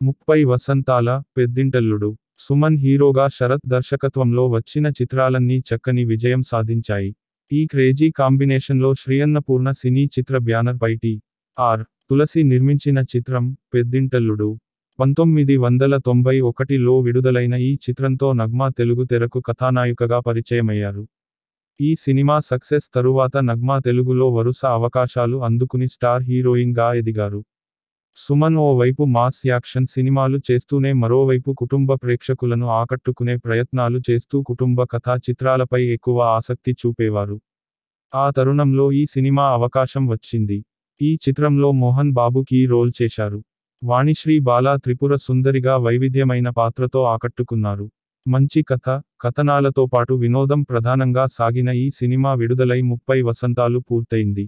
ముప్పై వసంతాల పెద్దింటల్లుడు సుమన్ హీరోగా శరత్ దర్శకత్వంలో వచ్చిన చిత్రాలన్నీ చక్కని విజయం సాధించాయి ఈ క్రేజీ కాంబినేషన్లో శ్రీయన్నపూర్ణ సినీ చిత్ర బ్యానర్ పైటి ఆర్ తులసి నిర్మించిన చిత్రం పెద్దింటల్లుడు పంతొమ్మిది వందల తొంభై ఒకటిలో విడుదలైన ఈ చిత్రంతో నగ్మా తెలుగు తెరకు కథానాయికగా పరిచయమయ్యారు ఈ సినిమా సక్సెస్ తరువాత నగ్మా తెలుగులో వరుస అవకాశాలు అందుకుని స్టార్ హీరోయిన్ గా ఎదిగారు సుమన్ ఓ వైపు మాస్ యాక్షన్ సినిమాలు చేస్తూనే మరోవైపు కుటుంబ ప్రేక్షకులను ఆకట్టుకునే ప్రయత్నాలు చేస్తూ కుటుంబ కథా చిత్రాలపై ఎక్కువ ఆసక్తి చూపేవారు ఆ తరుణంలో ఈ సినిమా అవకాశం వచ్చింది ఈ చిత్రంలో మోహన్ బాబు కీ రోల్ చేశారు వాణిశ్రీ బాలా త్రిపుర సుందరిగా వైవిధ్యమైన పాత్రతో ఆకట్టుకున్నారు మంచి కథ కథనాలతో పాటు వినోదం ప్రధానంగా సాగిన ఈ సినిమా విడుదలై ముప్పై వసంతాలు పూర్తయింది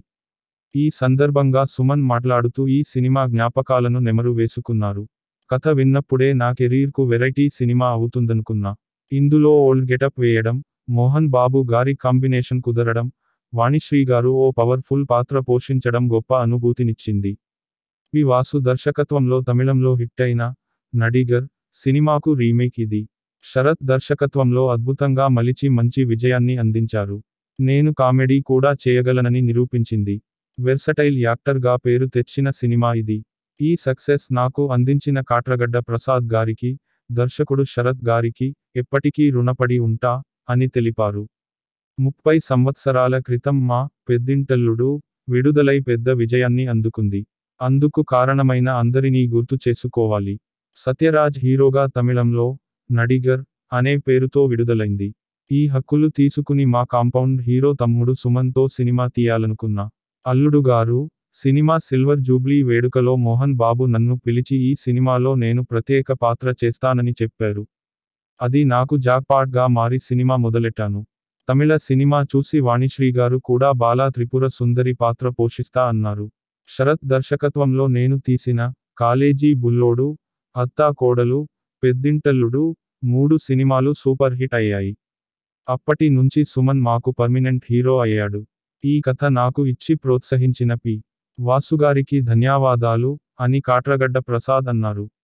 ఈ సందర్భంగా సుమన్ మాట్లాడుతూ ఈ సినిమా జ్ఞాపకాలను నెమరు వేసుకున్నారు కథ విన్నప్పుడే నా కెరీర్కు వెరైటీ సినిమా అవుతుందనుకున్నా ఇందులో ఓల్డ్ గెటప్ వేయడం మోహన్ బాబు గారి కాంబినేషన్ కుదరడం వాణిశ్రీ గారు ఓ పవర్ఫుల్ పాత్ర పోషించడం గొప్ప అనుభూతినిచ్చింది వి వాసు దర్శకత్వంలో తమిళంలో హిట్ అయిన నడిగర్ సినిమాకు రీమేక్ ఇది శరత్ దర్శకత్వంలో అద్భుతంగా మలిచి మంచి విజయాన్ని అందించారు నేను కామెడీ కూడా చేయగలనని నిరూపించింది వెర్సటైల్ యాక్టర్గా పేరు తెచ్చిన సినిమా ఇది ఈ సక్సెస్ నాకు అందించిన కాట్రగడ్డ ప్రసాద్ గారికి దర్శకుడు శరత్ గారికి ఎప్పటికీ రుణపడి ఉంటా అని తెలిపారు ముప్పై సంవత్సరాల క్రితం మా పెద్దింటల్లుడు విడుదలై పెద్ద విజయాన్ని అందుకుంది అందుకు కారణమైన అందరినీ గుర్తు చేసుకోవాలి సత్యరాజ్ హీరోగా తమిళంలో నడిగర్ అనే పేరుతో విడుదలైంది ఈ హక్కులు తీసుకుని మా కాంపౌండ్ హీరో తమ్ముడు సుమన్తో సినిమా తీయాలనుకున్నా అల్లుడు గారు సినిమా సిల్వర్ జూబ్లీ వేడుకలో మోహన్ బాబు నన్ను పిలిచి ఈ సినిమాలో నేను ప్రత్యేక పాత్ర చేస్తానని చెప్పారు అది నాకు జాక్పాట్గా మారి సినిమా మొదలెట్టాను తమిళ సినిమా చూసి వాణిశ్రీ గారు కూడా బాలా త్రిపుర సుందరి పాత్ర పోషిస్తా అన్నారు శరత్ దర్శకత్వంలో నేను తీసిన కాలేజీ బుల్లోడు అత్తా కోడలు పెద్దింటల్లుడు మూడు సినిమాలు సూపర్ హిట్ అయ్యాయి అప్పటి నుంచి సుమన్ మాకు పర్మినెంట్ హీరో అయ్యాడు ఈ కథ నాకు ఇచ్చి ప్రోత్సహించిన పి వాసుగారికి ధన్యవాదాలు అని కాట్రగడ్డ ప్రసాద్ అన్నారు